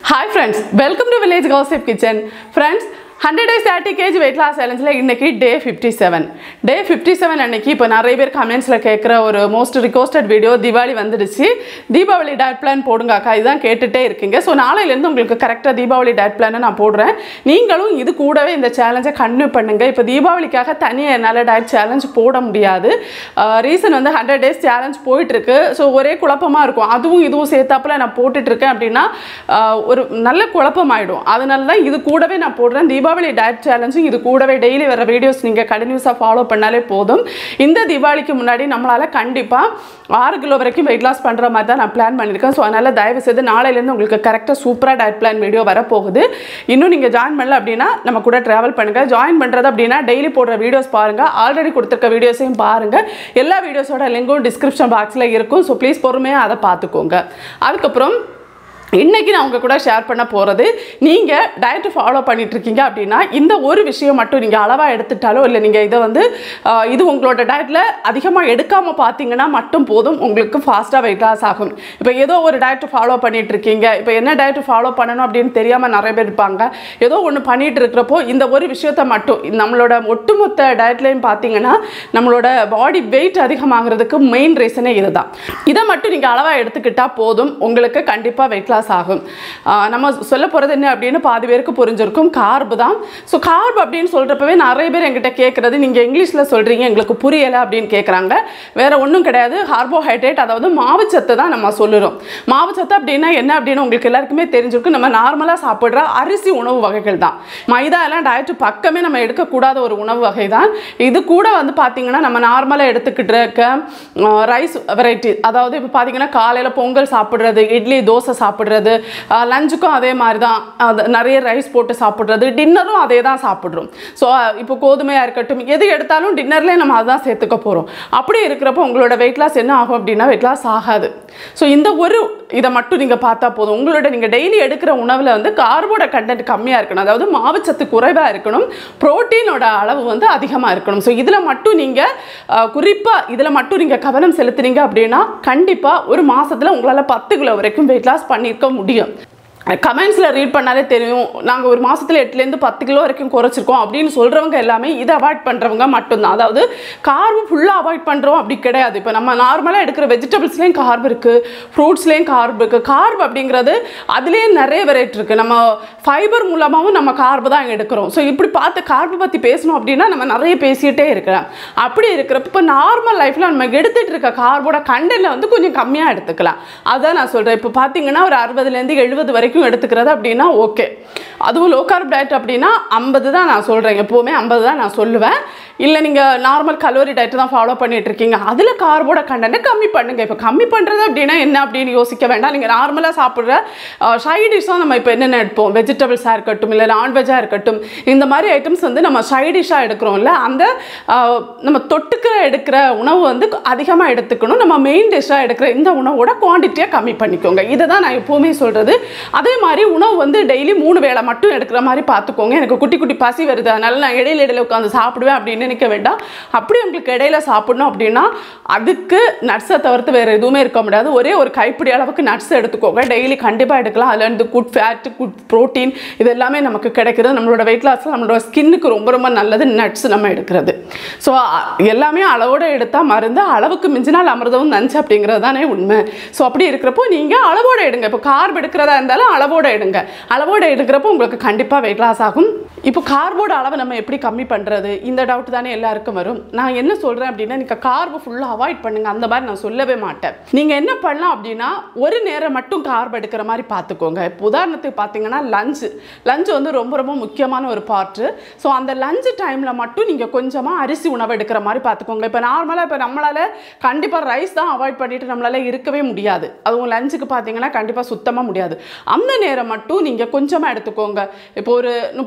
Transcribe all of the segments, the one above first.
hi friends welcome to village gossip kitchen friends hundred days thirty KG weight loss சேலஞ்சில் இன்னைக்கு day fifty seven day fifty seven அன்னைக்கு இப்போ நிறைய பேர் கமெண்ட்ஸில் கேட்குற ஒரு மோஸ்ட் ரிக்வஸ்டட் வீடியோ தீபாவளி வந்துடுச்சு தீபாவளி டயட் பிளான் போடுங்க அக்கா இதுதான் கேட்டுகிட்டே இருக்கீங்க ஸோ நாளையிலேருந்து உங்களுக்கு கரெக்டாக தீபாவளி டயட் பிளானை நான் போடுறேன் நீங்களும் இது கூடவே இந்த சேலஞ்சை கன்டினியூ பண்ணுங்க இப்போ தீபாவளிக்காக தனியாக என்னால் டயட் சேலஞ்ச் போட முடியாது ரீசன் வந்து ஹண்ட்ரட் டேஸ் சேலஞ்ச் போயிட்டுருக்கு ஸோ ஒரே குழப்பமாக இருக்கும் அதுவும் இதுவும் சேர்த்தாப்புல நான் போட்டுட்டு இருக்கேன் அப்படின்னா ஆஹ், ஒரு நல்ல குழப்பமாயிடும் அதனால தான் இது கூடவே நான் போடுறேன் தீபாவளி டயட் சேலஞ்சும் இது கூடவே டெய்லி வர வீடியோஸ் நீங்கள் கண்டினியூஸாக ஃபாலோ பண்ணாலே போதும் இந்த தீபாவளிக்கு முன்னாடி நம்மளால் கண்டிப்பாக ஆறு கிலோ வரைக்கும் வெயிட் லாஸ் பண்ணுற மாதிரி தான் நான் பிளான் பண்ணியிருக்கேன் ஸோ அதனால் தயவு செய்து நாளையிலேருந்து உங்களுக்கு கரெக்டாக சூப்பராக டயட் பிளான் வீடியோ வரப்போகுது இன்னும் நீங்கள் ஜாயின் பண்ணல அப்படின்னா நம்ம கூட ட்ராவல் பண்ணுங்கள் ஜாயின் பண்ணுறது அப்படின்னா டெய்லி போடுற வீடியோஸ் பாருங்கள் ஆல்ரெடி கொடுத்துருக்க வீடியோஸையும் பாருங்கள் எல்லா வீடியோஸோட லிங்கும் டிஸ்கிரிப்ஷன் பாக்ஸில் இருக்கும் ஸோ ப்ளீஸ் பொறுமையாக அதை பார்த்துக்கோங்க அதுக்கப்புறம் இன்னைக்கு நான் உங்க கூட ஷேர் பண்ண போகிறது நீங்கள் டயட் ஃபாலோ பண்ணிட்டு இருக்கீங்க அப்படின்னா இந்த ஒரு விஷயம் மட்டும் நீங்கள் அளவாக எடுத்துட்டாலோ இல்லை நீங்கள் இதை வந்து ஆஹ், இது உங்களோட டயட்டில் அதிகமாக எடுக்காமல் பார்த்தீங்கன்னா மட்டும் போதும் உங்களுக்கு ஃபாஸ்ட்டாக வெயிட் லாஸ் ஆகும் இப்போ ஏதோ ஒரு டயட் ஃபாலோ பண்ணிட்டு இருக்கீங்க இப்போ என்ன டயட் ஃபாலோ பண்ணணும் அப்படின்னு தெரியாமல் நிறைய பேர் இருப்பாங்க ஏதோ ஒன்று பண்ணிட்டு இருக்கிறப்போ இந்த ஒரு விஷயத்தை மட்டும் நம்மளோட ஒட்டுமொத்த டயட்லையும் பார்த்தீங்கன்னா நம்மளோட பாடி வெயிட் அதிகமாகிறதுக்கு மெயின் ரீசனே இதுதான் இதை மட்டும் நீங்கள் அளவாக எடுத்துக்கிட்டால் போதும் உங்களுக்கு கண்டிப்பாக வெயிட் லாஸ் ஆகும் ஆஹ் நம்ம சொல்ல போகிறது என்ன அப்படின்னு பாதி பேருக்கு புரிஞ்சிருக்கும் கார்பு தான் ஸோ கார்ப் அப்படின்னு சொல்கிறப்பவே நிறைய பேர் எங்கிட்ட கேட்குறது நீங்கள் இங்கிலீஷில் சொல்கிறீங்க எங்களுக்கு புரியலை அப்படின்னு கேட்குறாங்க வேற ஒன்றும் கிடையாது கார்போஹைட்ரேட் அதாவது மாவுச்சத்து தான் நம்ம சொல்லுறோம் மாவுச்சத்து அப்படின்னா என்ன அப்படின்னு உங்களுக்கு எல்லாருக்குமே தெரிஞ்சிருக்கும் நம்ம நார்மலாக சாப்பிட்ற அரிசி உணவு வகைகள் தான் மைதா எல்லாம் டயட்டு பக்கமே நம்ம எடுக்கக்கூடாத ஒரு உணவு வகை தான் இது கூட வந்து பார்த்தீங்கன்னா நம்ம நார்மலாக எடுத்துக்கிட்டு இருக்க ரைஸ் வெரைட்டி அதாவது இப்போ பார்த்தீங்கன்னா காலையில் பொங்கல் சாப்பிட்றது இட்லி தோசை சாப்பிட்றது லஞ்சுக்கும் அதே மாதிரி தான் அது நிறைய ரைஸ் போட்டு சாப்பிட்றது டின்னரும் அதே தான் சாப்பிட்றோம் ஸோ இப்போ கோதுமையாக இருக்கட்டும் எது எடுத்தாலும் டின்னர்லேயே நம்ம அதான் சேர்த்துக்க போகிறோம் அப்படி இருக்கிறப்போ உங்களோட வெயிட் லாஸ் என்ன ஆகும் அப்படின்னா வெயிட் லாஸ் ஆகாது ஸோ இந்த ஒரு இதை மட்டும் நீங்கள் பார்த்தா போதும் உங்களோட நீங்கள் டெய்லி எடுக்கிற உணவில் வந்து கார்போட கண்டென்ட் கம்மியாக இருக்கணும் அதாவது மாவுச்சத்து குறைவாக இருக்கணும் புரோட்டீனோட அளவு வந்து அதிகமாக இருக்கணும் ஸோ இதில் மட்டும் நீங்கள் குறிப்பாக இதில் மட்டும் நீங்கள் கவனம் செலுத்துனீங்க அப்படின்னா கண்டிப்பாக ஒரு மாதத்தில் உங்களால் பத்து கிலோ வரைக்கும் வெயிட் லாஸ் பண்ணியிருக்க முடியும் கமெண்ட்ஸில் ரீட் பண்ணாலே தெரியும் நாங்கள் ஒரு மாதத்தில் எட்டுலேருந்து பத்து கிலோ வரைக்கும் குறைச்சிருக்கோம் அப்படின்னு சொல்கிறவங்க எல்லாமே இதை அவாய்ட் பண்ணுறவங்க மட்டும்தான் அதாவது கார்பு ஃபுல்லாக அவாய்ட் பண்ணுறோம் அப்படி கிடையாது இப்போ நம்ம நார்மலாக எடுக்கிற வெஜிடபிள்ஸ்லேயும் கார்பு இருக்குது ஃப்ரூட்ஸ்லேயும் கார்பு இருக்குது கார்பு அப்படிங்கிறது அதுலேயே நிறைய வெரைட்டி இருக்குது நம்ம ஃபைபர் மூலமாகவும் நம்ம கார்பு தான் எடுக்கிறோம் ஸோ இப்படி பார்த்து கார்பு பற்றி பேசணும் அப்படின்னா நம்ம நிறைய பேசிகிட்டே இருக்கலாம் அப்படி இருக்கிறப்ப இப்போ நார்மல் லைஃப்பில் நம்ம எடுத்துகிட்டு இருக்க கார்போட கண்டென்ட்ல வந்து கொஞ்சம் கம்மியாக எடுத்துக்கலாம் அதான் நான் சொல்கிறேன் இப்போ பார்த்தீங்கன்னா ஒரு அறுபதுலேருந்து எழுபது வரைக்கும் எடுத்துக்கிறது அப்படின்னா ஓகே அதுவும் லோ கார்ப் டயட் அப்படின்னா ஐம்பது தான் நான் சொல்கிறேன் எப்போவுமே ஐம்பது தான் நான் சொல்லுவேன் இல்லை நீங்கள் நார்மல் கலோரி டயட் தான் ஃபாலோ பண்ணிட்டு இருக்கீங்க அதில் கார்போட கண்டென்ட்டை கம்மி பண்ணுங்கள் இப்போ கம்மி பண்ணுறது அப்படின்னா என்ன அப்படின்னு யோசிக்க வேண்டாம் நீங்கள் நார்மலாக சாப்பிட்ற சைடிஷ்ஷாக நம்ம இப்போ என்னென்ன எடுப்போம் வெஜிடபிள்ஸாக இருக்கட்டும் இல்லை நான்வெஜ்ஜாக இருக்கட்டும் இந்த மாதிரி ஐட்டம்ஸ் வந்து நம்ம சைடிஷ்ஷாக எடுக்கிறோம்ல அந்த ஆஹ், நம்ம தொட்டுக்க எடுக்கிற உணவு வந்து அதிகமாக எடுத்துக்கணும் நம்ம மெயின் டிஷ்ஷாக எடுக்கிற இந்த உணவோட குவான்டிட்டியை கம்மி பண்ணிக்கோங்க இதை தான் நான் எப்போவுமே சொல்கிறது அதே மாதிரி உணவு வந்து டெய்லி மூணு வேளை மட்டும் எடுக்கிற மாதிரி பார்த்துக்கோங்க எனக்கு குட்டி குட்டி பசி வருது அதனால நான் இடையில இடையில உட்காந்து சாப்பிடுவேன் அப்படின்னு நினைக்க வேண்டாம் அப்படி உங்களுக்கு இடையில சாப்பிடணும் அப்படின்னா அதுக்கு நட்ஸை தவிர்த்து வேறு எதுவுமே இருக்க முடியாது ஒரே ஒரு கைப்பிடி அளவுக்கு நட்ஸ் எடுத்துக்கோங்க டெய்லி கண்டிப்பாக எடுக்கலாம் அதில் இருந்து குட் ஃபேட் குட் ப்ரோட்டீன் இது எல்லாமே நமக்கு கிடைக்கிறது நம்மளோட வெயிட் லாஸில் நம்மளோட ஸ்கின்னுக்கு ரொம்ப ரொம்ப நல்லது நட்ஸ் நம்ம எடுக்கிறது ஸோ எல்லாமே அளவோடு எடுத்தால் மருந்து அளவுக்கு மிஞ்சினால் அமிர்தமும் நஞ்சு அப்படிங்கிறது தானே உண்மை ஸோ அப்படி இருக்கிறப்போ நீங்கள் அளவோடு எடுங்க இப்போ கார்ப் எடுக்கிறதா இருந்தாலும் அளவோடு எடுங்க அளவோடு எடுக்கிறப்போ உங்களுக்கு கண்டிப்பாக வெயிட் லாஸ் ஆகும் இப்போ கார்போட அளவை நம்ம எப்படி கம்மி பண்ணுறது இந்த டவுட் தானே எல்லாருக்கும் வரும் நான் என்ன சொல்கிறேன் அப்படின்னா நீங்கள் கார்பு ஃபுல்லாக அவாய்ட் பண்ணுங்க அந்த மாதிரி நான் சொல்லவே மாட்டேன் நீங்கள் என்ன பண்ணலாம் அப்படின்னா ஒரு நேரம் மட்டும் கார்ப் எடுக்கிற மாதிரி பார்த்துக்கோங்க இப்போ உதாரணத்துக்கு பார்த்தீங்கன்னா லஞ்சு லஞ்சு வந்து ரொம்ப ரொம்ப முக்கியமான ஒரு பார்ட்டு ஸோ அந்த லஞ்சு டைமில் மட்டும் நீங்கள் கொஞ்சமாக அரிசி உணவு எடுக்கிற மாதிரி பார்த்துக்கோங்க இப்போ நார்மலாக இப்போ நம்மளால் கண்டிப்பாக ரைஸ் தான் அவாய்ட் பண்ணிட்டு நம்மளால இருக்கவே முடியாது அதுவும் லஞ்சுக்கு பார்த்தீங்கன்னா கண்டிப்பாக சுத்தமாக முடியாது அந்த நேரம் மட்டும் நீங்கள் கொஞ்சமாக எடுத்துக்கோங்க இப்போ ஒரு முப்பது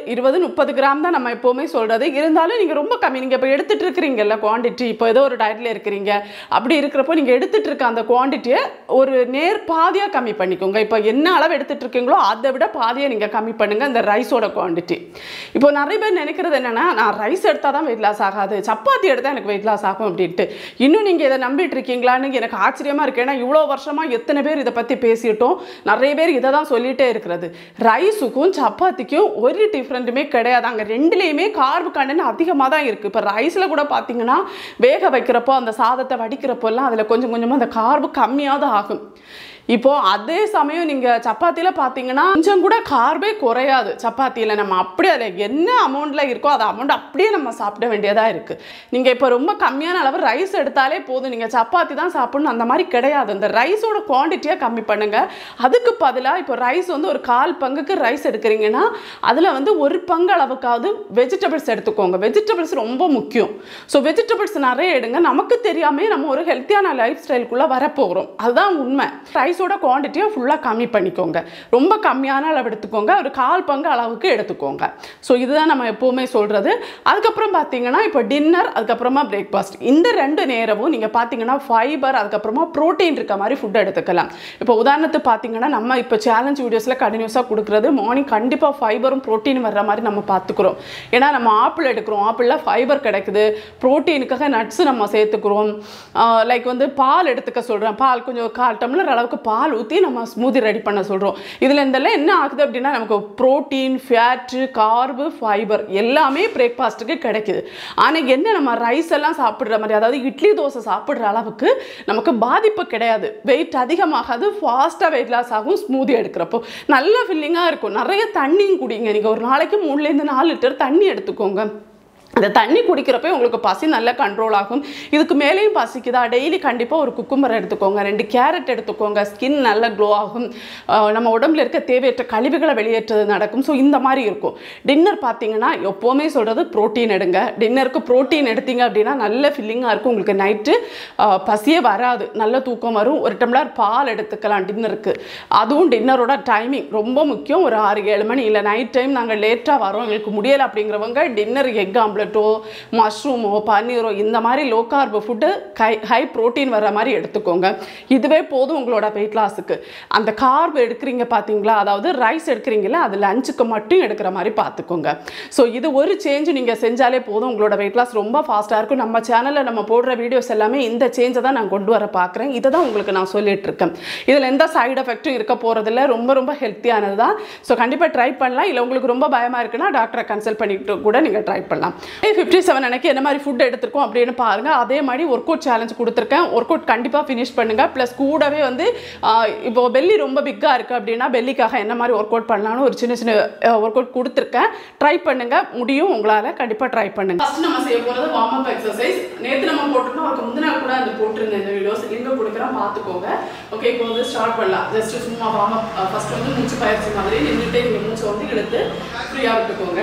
இருபது முப்பது கிராம் தான் நம்ம எப்போவுமே சொல்கிறது இருந்தாலும் நீங்கள் ரொம்ப கம்மி நீங்கள் இப்போ எடுத்துகிட்டு இருக்கிறீங்கல்ல குவாண்டிட்டி இப்போ ஏதோ ஒரு டயட்டில் இருக்கிறீங்க அப்படி இருக்கிறப்போ நீங்கள் எடுத்துகிட்டு இருக்க அந்த குவாண்டிட்டியை ஒரு நேர் பாதியாக கம்மி பண்ணிக்கோங்க இப்போ என்ன அளவு எடுத்துகிட்டு இருக்கீங்களோ அதை விட பாதியை நீங்கள் கம்மி பண்ணுங்கள் இந்த ரைஸோட குவாண்டிட்டி இப்போ நிறைய பேர் நினைக்கிறது என்னென்னா நான் ரைஸ் எடுத்தால் தான் வெயிட் லாஸ் ஆகாது சப்பாத்தி எடுத்தால் எனக்கு வெயிட் லாஸ் ஆகும் அப்படின்ட்டு இன்னும் நீங்கள் இதை நம்பிட்டு இருக்கீங்களான்னு எனக்கு ஆச்சரியமாக இருக்கு ஏன்னா இவ்வளோ வருஷமாக எத்தனை பேர் இதை பற்றி பேசிட்டோம் நிறைய பேர் இதை தான் சொல்லிகிட்டே இருக்கிறது ரைஸுக்கும் சப்பாத்திக்கும் ஒரு டிஃப்ரெண்ட்டுமே கிடையாது அங்கே ரெண்டுலேயுமே கார்பு கண்டென்ட் அதிகமாக தான் இருக்குது இப்போ ரைஸில் கூட பார்த்தீங்கன்னா வேக வைக்கிறப்போ அந்த சாதத்தை வடிக்கிறப்போல்லாம் அதில் கொஞ்சம் கொஞ்சமாக அந்த கார்பு கம்மியாக தான் ஆகும் இப்போ அதே சமயம் நீங்கள் சப்பாத்தியில் பார்த்தீங்கன்னா கொஞ்சம் கூட கார்பே குறையாது சப்பாத்தியில் நம்ம அப்படியே அதில் என்ன அமௌண்ட்டில் இருக்கோ அது அமௌண்ட் அப்படியே நம்ம சாப்பிட வேண்டியதாக இருக்குது நீங்கள் இப்போ ரொம்ப கம்மியான அளவு ரைஸ் எடுத்தாலே போதும் நீங்கள் சப்பாத்தி தான் சாப்பிடணும் அந்த மாதிரி கிடையாது இந்த ரைஸோட குவான்டிட்டியை கம்மி பண்ணுங்கள் அதுக்கு பதிலாக இப்போ ரைஸ் வந்து ஒரு கால் பங்குக்கு ரைஸ் எடுக்கிறீங்கன்னா அதில் வந்து ஒரு பங்கு அளவுக்காவது வெஜிடபிள்ஸ் எடுத்துக்கோங்க வெஜிடபிள்ஸ் ரொம்ப முக்கியம் ஸோ வெஜிடபிள்ஸ் நிறைய எடுங்க நமக்கு தெரியாமே நம்ம ஒரு ஹெல்த்தியான லைஃப் ஸ்டைலுக்குள்ளே வரப்போகிறோம் அதுதான் உண்மை ரைஸோட குவான்டிட்டியை ஃபுல்லாக கம்மி பண்ணிக்கோங்க ரொம்ப கம்மியான அளவு எடுத்துக்கோங்க ஒரு கால் பங்கு அளவுக்கு எடுத்துக்கோங்க ஸோ இதுதான் நம்ம எப்போவுமே சொல்கிறது அதுக்கப்புறம் பார்த்தீங்கன்னா இப்போ டின்னர் அதுக்கப்புறமா பிரேக்ஃபாஸ்ட் இந்த ரெண்டு நேரமும் நீங்கள் பார்த்தீங்கன்னா ஃபைபர் அதுக்கப்புறமா ப்ரோட்டீன் இருக்க மாதிரி ஃபுட் எடுத்துக்கலாம் இப்போ உதாரணத்துக்கு பார்த்தீங்கன்னா நம்ம இப்போ சேலஞ்ச் வீடியோஸில் கண்டினியூஸாக கொடுக்குறது மார்னிங் கண்டிப்பாக ஃபைபரும் ப்ரோட்டீன் வர்ற மாதிரி நம்ம பார்த்துக்குறோம் ஏன்னா நம்ம ஆப்பிள் எடுக்கிறோம் ஆப்பிளில் ஃபைபர் கிடைக்குது ப்ரோட்டீனுக்காக நட்ஸ் நம்ம சேர்த்துக்கிறோம் லைக் வந்து பால் எடுத்துக்க சொல்கிறேன் பால் கொஞ்சம் கால் டம்ளர் அளவுக்கு பால் ஊற்றி நம்ம ஸ்மூதி ரெடி பண்ண சொல்கிறோம் இதில் இதெல்லாம் என்ன ஆகுது அப்படின்னா நமக்கு ப்ரோட்டீன் ஃபேட்டு கார்பு ஃபைபர் எல்லாமே பிரேக்ஃபாஸ்ட்டுக்கு கிடைக்குது ஆனால் என்ன நம்ம ரைஸ் எல்லாம் சாப்பிட்ற மாதிரி அதாவது இட்லி தோசை சாப்பிட்ற அளவுக்கு நமக்கு பாதிப்பு கிடையாது வெயிட் அதிகமாகாது ஃபாஸ்ட்டாக வெயிட் லாஸ் ஆகும் ஸ்மூதி எடுக்கிறப்போ நல்ல ஃபில்லிங்காக இருக்கும் நிறைய தண்ணியும் குடிங்க நீங்கள் ஒரு நாளைக்கு மூணுலேருந்து நாலு லிட்டர் தண்ணி எடுத்துக்கோங்க அந்த தண்ணி குடிக்கிறப்ப உங்களுக்கு பசி நல்லா கண்ட்ரோல் ஆகும் இதுக்கு மேலேயும் பசிக்குதா டெய்லி கண்டிப்பாக ஒரு குக்கும்பர் எடுத்துக்கோங்க ரெண்டு கேரட் எடுத்துக்கோங்க ஸ்கின் நல்லா க்ளோ ஆகும் ஆஹ் நம்ம உடம்புல இருக்க தேவையற்ற கழிவுகளை வெளியேற்றது நடக்கும் ஸோ இந்த மாதிரி இருக்கும் டின்னர் பார்த்தீங்கன்னா எப்போவுமே சொல்கிறது ப்ரோட்டீன் எடுங்க டின்னருக்கு ப்ரோட்டீன் எடுத்தீங்க அப்படின்னா நல்ல ஃபில்லிங்காக இருக்கும் உங்களுக்கு நைட்டு பசியே வராது நல்ல தூக்கம் வரும் ஒரு டம்ளர் பால் எடுத்துக்கலாம் டின்னருக்கு அதுவும் டின்னரோட டைமிங் ரொம்ப முக்கியம் ஒரு ஆறு ஏழு மணி இல்லை நைட் டைம் நாங்கள் லேட்டாக வரோம் எங்களுக்கு முடியலை அப்படிங்கிறவங்க டின்னர் எக் ஆம்லெட்டோ மஷ்ரூமோ பன்னீரோ இந்த மாதிரி low carb food high high protein வர மாதிரி எடுத்துக்கோங்க இதுவே போதும் உங்களோட வெயிட் லாஸுக்கு அந்த கார்பு எடுக்கிறீங்க பார்த்தீங்களா அதாவது ரைஸ் எடுக்கிறீங்களா அது லஞ்சுக்கு மட்டும் எடுக்கிற மாதிரி பார்த்துக்கோங்க ஸோ இது ஒரு சேஞ்ச் நீங்கள் செஞ்சாலே போதும் உங்களோட வெயிட் லாஸ் ரொம்ப ஃபாஸ்ட்டாக இருக்கும் நம்ம சேனலில் நம்ம போடுற வீடியோஸ் எல்லாமே இந்த சேஞ்சை தான் நான் கொண்டு வர பார்க்குறேன் இதை தான் உங்களுக்கு நான் சொல்லிட்டு இருக்கேன் இதில் எந்த சைடு எஃபெக்ட்டும் இருக்க போகிறதில்ல ரொம்ப ரொம்ப ஹெல்த்தியானது தான் ஸோ கண்டிப்பாக ட்ரை பண்ணலாம் இல்லை உங்களுக்கு ரொம்ப பயமாக இருக்குன்னா டாக்டரை கன்சல்ட் பண்ணிட்டு கூட நீங்கள் ட்ரை பண்ணலாம் ஃபிஃப்டி செவன் அன்னைக்கு என்ன மாதிரி ஃபுட் எடுத்திருக்கோம் அப்படின்னு பாருங்கள் அதே மாதிரி ஒர்க் அவுட் சேலஞ்ச் கொடுத்துருக்கேன் ஒர்க் அவுட் கண்டிப்பாக ஃபினிஷ் பண்ணுங்கள் ப்ளஸ் கூடவே வந்து ஆஹ், இப்போ பெல்லி ரொம்ப பிக்காக இருக்குது அப்படின்னா பெல்லிக்காக என்ன மாதிரி ஒர்க் அவுட் பண்ணலாம்னு ஒரு சின்ன சின்ன ஒர்க் அவுட் கொடுத்துருக்கேன் ட்ரை பண்ணுங்கள் முடியும் உங்களால் கண்டிப்பாக ட்ரை பண்ணுங்க ஃபர்ஸ்ட் நம்ம செய்ய போகிறது வார்ம் அப் எக்ஸசைஸ் நேற்று நம்ம போட்டிருந்தோம் அதுக்கு முந்தின கூட அது போட்டிருந்தேன் இந்த வீடியோஸ் லிங்க் கொடுக்குறேன் பார்த்துக்கோங்க ஓகே இப்போ வந்து ஸ்டார்ட் பண்ணலாம் ஜஸ்ட் சும்மா வார்ம் அப் ஃபர்ஸ்ட் வந்து மூச்சு பயிற்சி மாதிரி நின்றுட்டே நீங்கள் மூச்சை வந்து இழுத்து ஃப்ரீயாக விட்டுக்கோங்க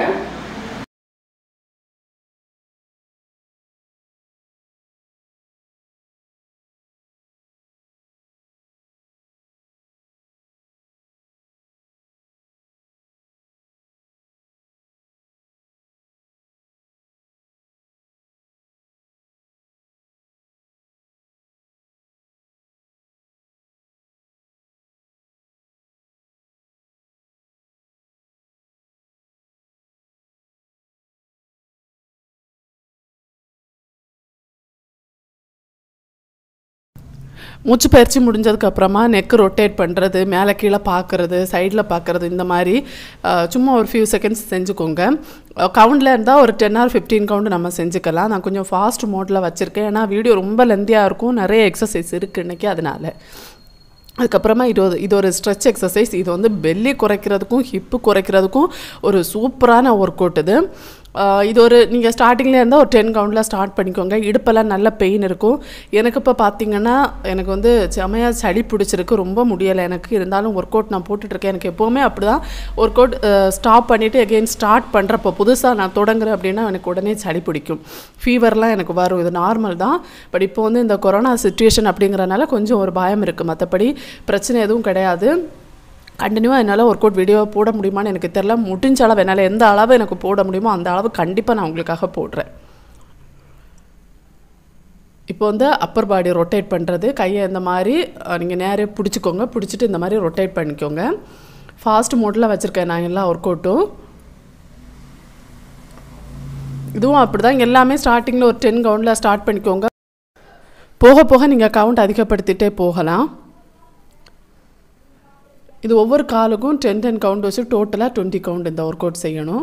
மூச்சு பயிற்சி முடிஞ்சதுக்கு அப்புறமா நெக் ரொட்டேட் பண்ணுறது மேலே கீழே பார்க்குறது சைடில் பார்க்குறது இந்த மாதிரி அஹ், சும்மா ஒரு ஃபியூ செகண்ட்ஸ் செஞ்சுக்கோங்க கவுண்டில் இருந்தால் ஒரு டென் ஆர் ஃபிஃப்டீன் கவுண்ட் நம்ம செஞ்சுக்கலாம் நான் கொஞ்சம் ஃபாஸ்ட் மோடில் வச்சுருக்கேன் ஏன்னா வீடியோ ரொம்ப லெந்தியாக இருக்கும் நிறைய எக்ஸசைஸ் இருக்குது இன்றைக்கி அதனால அதுக்கப்புறமா இது ஒரு இது ஒரு ஸ்ட்ரெச் எக்ஸசைஸ் இது வந்து பெல்லி குறைக்கிறதுக்கும் ஹிப்பு குறைக்கிறதுக்கும் ஒரு சூப்பரான ஒர்க் அவுட் இது ஆஹ் இது ஒரு நீங்கள் ஸ்டார்டிங்கில் இருந்தால் ஒரு டென் கவுண்டில் ஸ்டார்ட் பண்ணிக்கோங்க இடுப்பெல்லாம் நல்ல பெயின் இருக்கும் எனக்கு இப்போ பார்த்தீங்கன்னா எனக்கு வந்து செமையாக சளி பிடிச்சிருக்கு ரொம்ப முடியலை எனக்கு இருந்தாலும் ஒர்க் அவுட் நான் போட்டுட்ருக்கேன் எனக்கு எப்போவுமே அப்படி தான் ஒர்க் அவுட் ஸ்டாப் பண்ணிவிட்டு எகெயின் ஸ்டார்ட் பண்ணுறப்போ புதுசாக நான் தொடங்குறேன் அப்படின்னா எனக்கு உடனே சளி பிடிக்கும் ஃபீவர்லாம் எனக்கு வரும் இது நார்மல் தான் பட் இப்போ வந்து இந்த கொரோனா சுச்சுவேஷன் அப்படிங்கிறனால கொஞ்சம் ஒரு பயம் இருக்குது மற்றபடி பிரச்சனை எதுவும் கிடையாது கண்டினியூவாக என்னால் ஒர்க் அவுட் வீடியோ போட முடியுமான்னு எனக்கு தெரில முடிஞ்ச அளவு என்னால் எந்த அளவு எனக்கு போட முடியுமோ அந்த அளவு கண்டிப்பாக நான் உங்களுக்காக போடுறேன் இப்போ வந்து அப்பர் பாடி ரொட்டேட் பண்ணுறது கையை இந்த மாதிரி நீங்கள் நேரே பிடிச்சிக்கோங்க பிடிச்சிட்டு இந்த மாதிரி ரொட்டேட் பண்ணிக்கோங்க ஃபாஸ்ட் மோட்டில் வச்சுருக்கேன் நான் எல்லா ஒர்க் அவுட்டும் இதுவும் அப்படி தான் எல்லாமே ஸ்டார்டிங்கில் ஒரு டென் கவுண்டில் ஸ்டார்ட் பண்ணிக்கோங்க போக போக நீங்கள் கவுண்ட் அதிகப்படுத்திட்டே போகலாம் இது ஒவ்வொரு காலுக்கும் டென் டென் கவுண்ட் வச்சு டோட்டலாக டுவெண்ட்டி கவுண்ட் இந்த ஒர்க் அவுட் செய்யணும்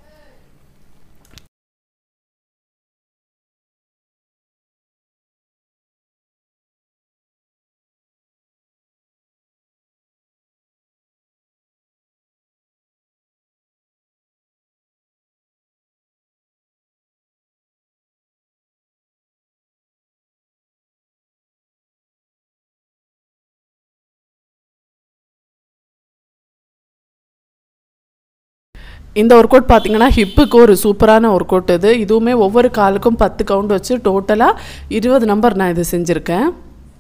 இந்த ஒர்க் அவுட் பார்த்தீங்கன்னா ஹிப்புக்கு ஒரு சூப்பரான ஒர்க் அவுட் இது இதுவுமே ஒவ்வொரு காலுக்கும் பத்து கவுண்ட் வச்சு டோட்டலாக இருபது நம்பர் நான் இது செஞ்சுருக்கேன்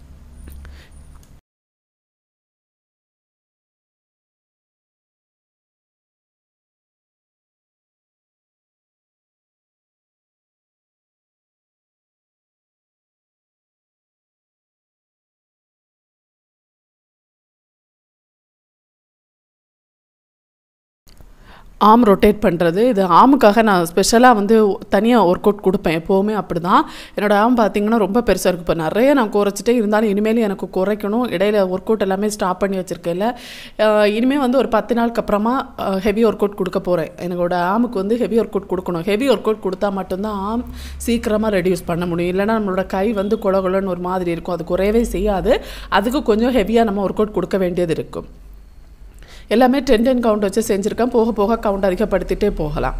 ஆம் ரொட்டேட் பண்ணுறது இது ஆமுக்காக நான் ஸ்பெஷலாக வந்து தனியாக ஒர்க் அவுட் கொடுப்பேன் எப்போவுமே அப்படி தான் என்னோடய ஆம் பார்த்தீங்கன்னா ரொம்ப பெருசாக இருக்குது இப்போ நிறைய நான் குறைச்சிட்டே இருந்தாலும் இனிமேல் எனக்கு குறைக்கணும் இடையில ஒர்க் அவுட் எல்லாமே ஸ்டாப் பண்ணி வச்சுருக்கேன்ல இனிமேல் வந்து ஒரு பத்து நாளுக்கு அப்புறமா ஹெவி ஒர்க் அவுட் கொடுக்க போகிறேன் என்னோட ஆமுக்கு வந்து ஹெவி ஒர்க் அவுட் கொடுக்கணும் ஹெவி ஒர்க் அவுட் கொடுத்தா மட்டும்தான் ஆம் சீக்கிரமாக ரெடியூஸ் பண்ண முடியும் இல்லைனா நம்மளோட கை வந்து கொல கொலன்னு ஒரு மாதிரி இருக்கும் அது குறையவே செய்யாது அதுக்கு கொஞ்சம் ஹெவியாக நம்ம ஒர்க் அவுட் கொடுக்க வேண்டியது இருக்கும் எல்லாமே டென் டென் கவுண்ட் வச்சு செஞ்சுருக்கேன் போக போக கவுண்ட் அதிகப்படுத்திட்டே போகலாம்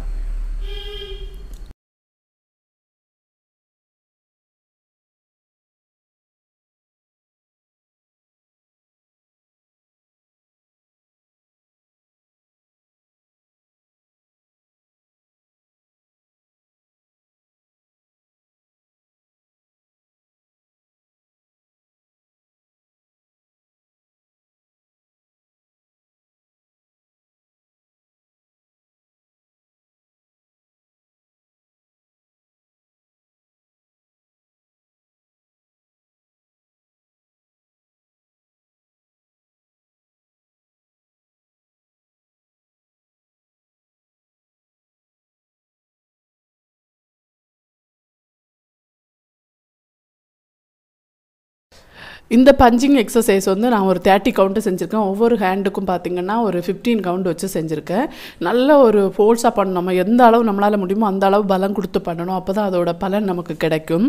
இந்த பஞ்சிங் எக்ஸசைஸ் வந்து நான் ஒரு தேர்ட்டி கவுண்ட்டு செஞ்சுருக்கேன் ஒவ்வொரு ஹேண்டுக்கும் பார்த்தீங்கன்னா ஒரு ஃபிஃப்டீன் கவுண்ட் வச்சு செஞ்சுருக்கேன் நல்ல ஒரு ஃபோர்ஸாக பண்ணணும் நம்ம எந்த அளவு நம்மளால் முடியுமோ அந்த அளவு பலம் கொடுத்து பண்ணணும் அப்போ தான் அதோட பலன் நமக்கு கிடைக்கும்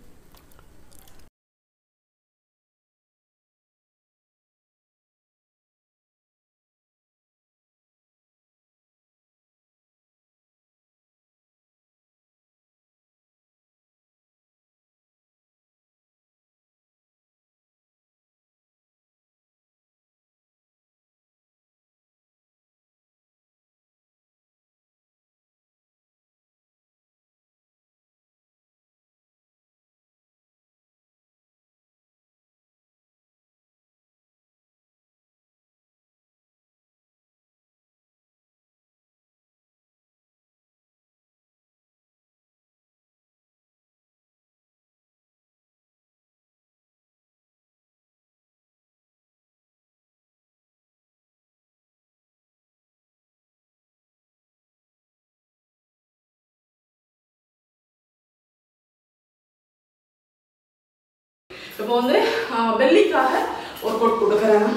இப்போ வந்து பெல்லிக்காக ஒர்க் அவுட் கொடுக்குறேன்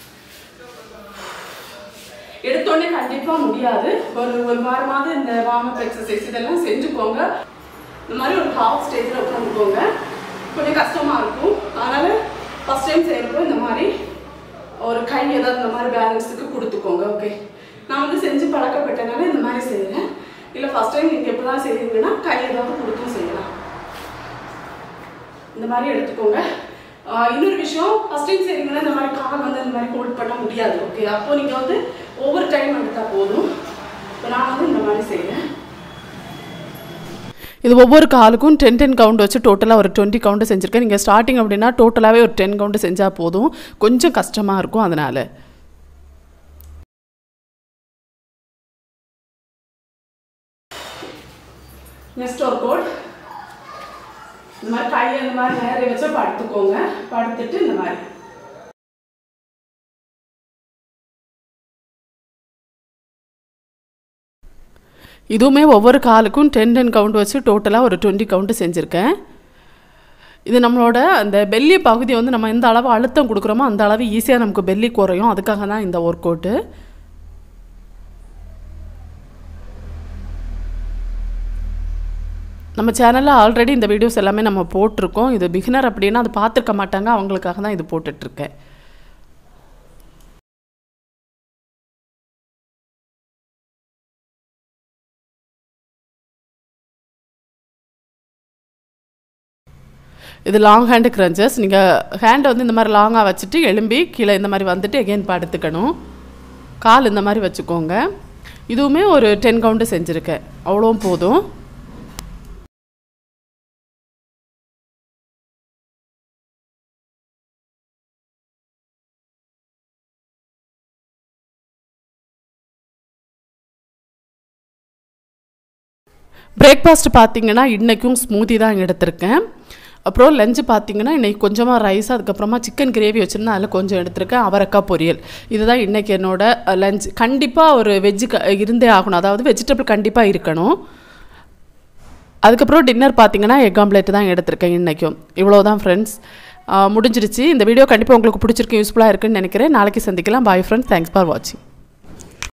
எடுத்தோடனே கண்டிப்பாக முடியாது ஒரு ஒரு வாரமாவது இந்த வார்ம் அப் எக்ஸசைஸ் இதெல்லாம் செஞ்சுக்கோங்க இந்த மாதிரி ஒரு ஹாஃப் ஸ்டேஜில் உட்காந்துக்கோங்க கொஞ்சம் கஷ்டமாக இருக்கும் அதனால் ஃபஸ்ட் டைம் செய்கிறப்போ இந்த மாதிரி ஒரு கை ஏதாவது இந்த மாதிரி பேலன்ஸுக்கு கொடுத்துக்கோங்க ஓகே நான் வந்து செஞ்சு பழக்கப்பட்டனால இந்த மாதிரி செய்கிறேன் இல்லை ஃபஸ்ட் டைம் நீங்கள் எப்போ தான் செய்வீங்கன்னா கை ஏதாவது கொடுத்தும் செய்யலாம் இந்த மாதிரி எடுத்துக்கோங்க ஆஹ் இன்னொரு விஷயம் ஃபர்ஸ்ட் டைம் செய்றீங்கன்னா இந்த மாதிரி கால் வந்து இந்த மாதிரி ஹோல்ட் பண்ண முடியாது ஓகே அப்போ நீங்கள் வந்து ஒவ்வொரு டைம் எடுத்தால் போதும் இப்போ நான் வந்து இந்த மாதிரி செய்கிறேன் இது ஒவ்வொரு காலுக்கும் டென் டென் கவுண்ட் வச்சு டோட்டலாக ஒரு டுவெண்ட்டி கவுண்ட் செஞ்சுருக்கேன் நீங்கள் ஸ்டார்டிங் அப்படின்னா டோட்டலாகவே ஒரு டென் கவுண்ட் செஞ்சால் போதும் கொஞ்சம் கஷ்டமாக இருக்கும் அதனால் நெக்ஸ்ட் ஒரு கோட் இந்த மாதிரி கையை இந்த மாதிரி நேரே வச்சு படுத்துக்கோங்க படுத்துட்டு இந்த மாதிரி இதுவுமே ஒவ்வொரு காலுக்கும் டென் டென் கவுண்ட் வச்சு டோட்டலாக ஒரு டுவெண்ட்டி கவுண்ட் செஞ்சுருக்கேன் இது நம்மளோட அந்த பெல்லி பகுதி வந்து நம்ம எந்த அளவு அழுத்தம் கொடுக்குறோமோ அந்த அளவு ஈஸியாக நமக்கு பெல்லி குறையும் அதுக்காக தான் இந்த ஒர்க் அவுட்டு நம்ம சேனலில் ஆல்ரெடி இந்த வீடியோஸ் எல்லாமே நம்ம போட்டிருக்கோம் இது பிகினர் அப்படின்னா அது பார்த்துருக்க மாட்டாங்க அவங்களுக்காக தான் இது போட்டுட்ருக்கேன் இது லாங் ஹேண்டு கிரன்ச்சஸ் நீங்கள் ஹேண்டை வந்து இந்த மாதிரி லாங்காக வச்சுட்டு எலும்பி கீழே இந்த மாதிரி வந்துட்டு எகெயின் படுத்துக்கணும் கால் இந்த மாதிரி வச்சுக்கோங்க இதுவுமே ஒரு டென் கவுண்டு செஞ்சுருக்கேன் அவ்வளோவும் போதும் பிரேக்ஃபாஸ்ட் பார்த்தீங்கன்னா இன்றைக்கும் ஸ்மூதி தான் எடுத்திருக்கேன் அப்புறம் லஞ்சு பார்த்தீங்கன்னா இன்றைக்கி கொஞ்சமாக ரைஸ் அதுக்கப்புறமா சிக்கன் கிரேவி வச்சுருந்தேன் அதில் கொஞ்சம் எடுத்திருக்கேன் அவரைக்காய் பொரியல் இதுதான் இன்றைக்கி என்னோட லஞ்ச் கண்டிப்பாக ஒரு வெஜ்ஜு க இருந்தே ஆகணும் அதாவது வெஜிடபிள் கண்டிப்பாக இருக்கணும் அதுக்கப்புறம் டின்னர் பார்த்தீங்கன்னா எக் ஆம்லேட் தான் எடுத்திருக்கேன் இன்றைக்கும் இவ்வளோ தான் ஃப்ரெண்ட்ஸ் முடிஞ்சிருச்சு இந்த வீடியோ கண்டிப்பாக உங்களுக்கு பிடிச்சிருக்கு யூஸ்ஃபுல்லாக இருக்குன்னு நினைக்கிறேன் நாளைக்கு சந்திக்கலாம் பாய் ஃப்ரெண்ட்ஸ் தேங்க்ஸ் ஃபார் வாட்சிங்